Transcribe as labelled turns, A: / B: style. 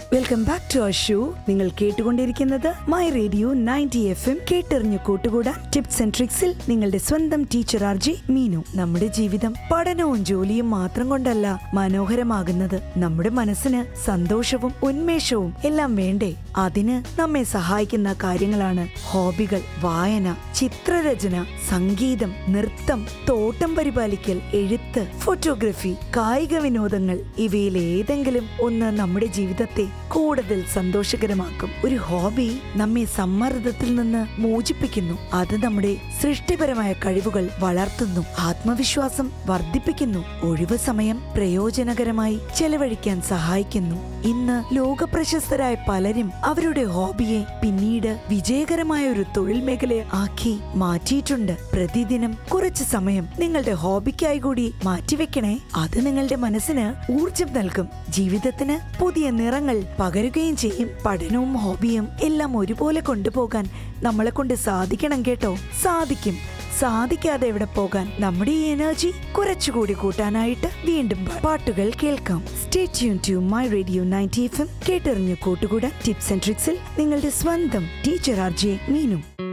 A: welcome back to our show നിങ്ങൾ കേട്ടുകൊണ്ടിരിക്കുന്നത് my radio ninety F M കേട്ടെറിഞ്ഞു കൂട്ടുകൂടാൻ ടിപ്സ് ആൻഡ് ട്രിക്സിൽ നിങ്ങളുടെ സ്വന്തം ടീച്ചർ ആർ ജി മീനു നമ്മുടെ ജീവിതം പഠനവും ജോലിയും മാത്രം കൊണ്ടല്ല മനോഹരമാകുന്നത് നമ്മുടെ മനസ്സിന് സന്തോഷവും ഉന്മേഷവും എല്ലാം വേണ്ടേ അതിന് നമ്മെ സഹായിക്കുന്ന കാര്യങ്ങളാണ് ഹോബികൾ വായന ചിത്രരചന സംഗീതം നൃത്തം തോട്ടം പരിപാലിക്കൽ എഴുത്ത് ഫോട്ടോഗ്രഫി കായിക വിനോദങ്ങൾ ഇവയിൽ ഏതെങ്കിലും ഒന്ന് നമ്മുടെ ജീവിതത്തെ കൂടുതൽ സന്തോഷകരമാക്കും ഒരു ഹോബി നമ്മെ സമ്മർദ്ദത്തിൽ നിന്ന് മോചിപ്പിക്കുന്നു അത് നമ്മുടെ സൃഷ്ടിപരമായ കഴിവുകൾ വളർത്തുന്നു ആത്മവിശ്വാസം വർദ്ധിപ്പിക്കുന്നു ഒഴിവു സമയം പ്രയോജനകരമായി ചെലവഴിക്കാൻ സഹായിക്കുന്നു ഇന്ന് ലോകപ്രശസ്തരായ പലരും അവരുടെ ഹോബിയെ പിന്നീട് വിജയകരമായ ഒരു തൊഴിൽ മേഖല ആക്കി മാറ്റിയിട്ടുണ്ട് പ്രതിദിനം കുറച്ച് സമയം നിങ്ങളുടെ ഹോബിക്കായി കൂടി മാറ്റിവെക്കണേ അത് നിങ്ങളുടെ മനസ്സിന് ഊർജം നൽകും ജീവിതത്തിന് പുതിയ നിറങ്ങൾ പകരുകയും ചെയ്യും പഠനവും ഹോബിയും എല്ലാം ഒരുപോലെ കൊണ്ടുപോകാൻ നമ്മളെ കൊണ്ട് സാധിക്കണം കേട്ടോ സാധിക്കും സാധിക്കാതെ എവിടെ പോകാൻ നമ്മുടെ ഈ എനർജി കുറച്ചുകൂടി കൂട്ടാനായിട്ട് വീണ്ടും പാട്ടുകൾ കേൾക്കാം stay tune to my radio ninety F M കേട്ടെറിഞ്ഞു കൂട്ടുകൂടാൻ ടിപ്സ് ആൻഡ് ട്രിക്സിൽ നിങ്ങളുടെ സ്വന്തം ടീച്ചർ ആർ ജെ മീനു